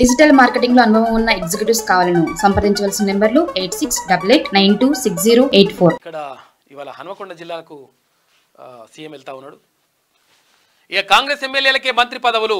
digital marketing లో అనుభవం ఉన్న ఎగ్జిక్యూటివ్స్ కావాలను సంప్రదించవలసిన నెంబర్లు eight six double eight nine two six zero eight four ఇక్కడ ఇవాళ హనుమకొండ జిల్లాకు ఆ, సీఎం వెళ్తా ఉన్నాడు ఇక కాంగ్రెస్ ఎమ్మెల్యేలకే మంత్రి పదవులు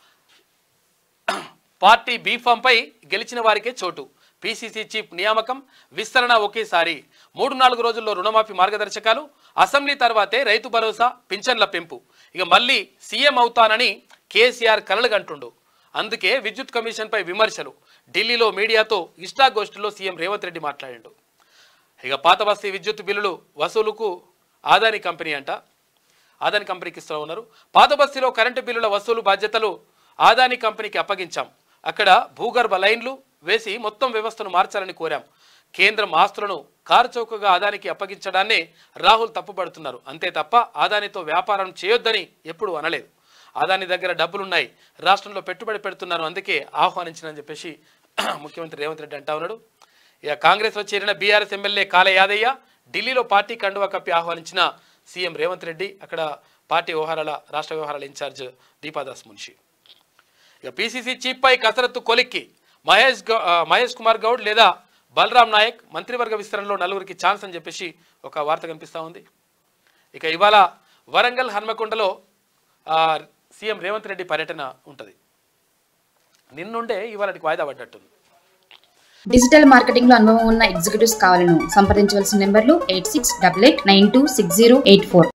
పార్టీ బీఫామ్పై గెలిచిన వారికే చోటు పీసీసీ చీఫ్ నియామకం విస్తరణ ఒకేసారి మూడు నాలుగు రోజుల్లో రుణమాఫీ మార్గదర్శకాలు అసెంబ్లీ తర్వాతే రైతు భరోసా పింఛన్ల పెంపు ఇక మళ్ళీ సీఎం అవుతానని కేసీఆర్ కలలుగంటుండు అందుకే విద్యుత్ కమిషన్పై విమర్శలు ఢిల్లీలో మీడియాతో ఇష్టాగోష్ఠిలో సీఎం రేవంత్ రెడ్డి మాట్లాడిండు ఇక పాత బస్తీ విద్యుత్ బిల్లులు వసూలుకు ఆదాని కంపెనీ అంట ఆదాని కంపెనీకి ఇస్తూ ఉన్నారు పాత బస్తీలో కరెంటు బిల్లుల వసూలు బాధ్యతలు ఆదాని కంపెనీకి అప్పగించాం అక్కడ భూగర్భ లైన్లు వేసి మొత్తం వ్యవస్థను మార్చాలని కోరాం కేంద్రం ఆస్తులను కారు చౌకగా ఆదానికి అప్పగించడాన్నే రాహుల్ తప్పుపడుతున్నారు అంతే తప్ప ఆదానితో వ్యాపారం చేయొద్దని ఎప్పుడు అనలేదు ఆదాని దగ్గర డబ్బులున్నాయి రాష్ట్రంలో పెట్టుబడి పెడుతున్నారు అందుకే ఆహ్వానించినని చెప్పేసి ముఖ్యమంత్రి రేవంత్ రెడ్డి అంటా ఉన్నాడు ఇక కాంగ్రెస్లో చేరిన బీఆర్ఎస్ ఎమ్మెల్యే కాల యాదయ్య ఢిల్లీలో పార్టీ కండువా కప్పి ఆహ్వానించిన సీఎం రేవంత్ రెడ్డి అక్కడ పార్టీ వ్యవహారాల రాష్ట్ర వ్యవహారాల ఇన్ఛార్జ్ దీపాదాస్ మున్షి ఇక పీసీసీ చీఫ్ పై కసరత్తు కొలిక్కి మహేష్ గౌ- ఆ, మహేష్ కుమార్ గౌడ్ లేదా బలరాం నాయక్ మంత్రివర్గ విస్తరణలో నలుగురికి ఛాన్స్ అని చెప్పేసి ఒక వార్త కనిపిస్తూ ఉంది ఇక ఇవాళ వరంగల్ హన్మకొండలో ఆ, సీఎం రేవంత్ రెడ్డి పర్యటన ఉంటుంది నిన్నుండే ఇవాళకి వాయిదా పడ్డట్టుంది డిజిటల్ మార్కెటింగ్ లో అనుభవం ఉన్న ఎగ్జిక్యూటివ్స్ కావాలను సంప్రదించవలసిన నెంబర్లు eight six double eight nine two six zero eight four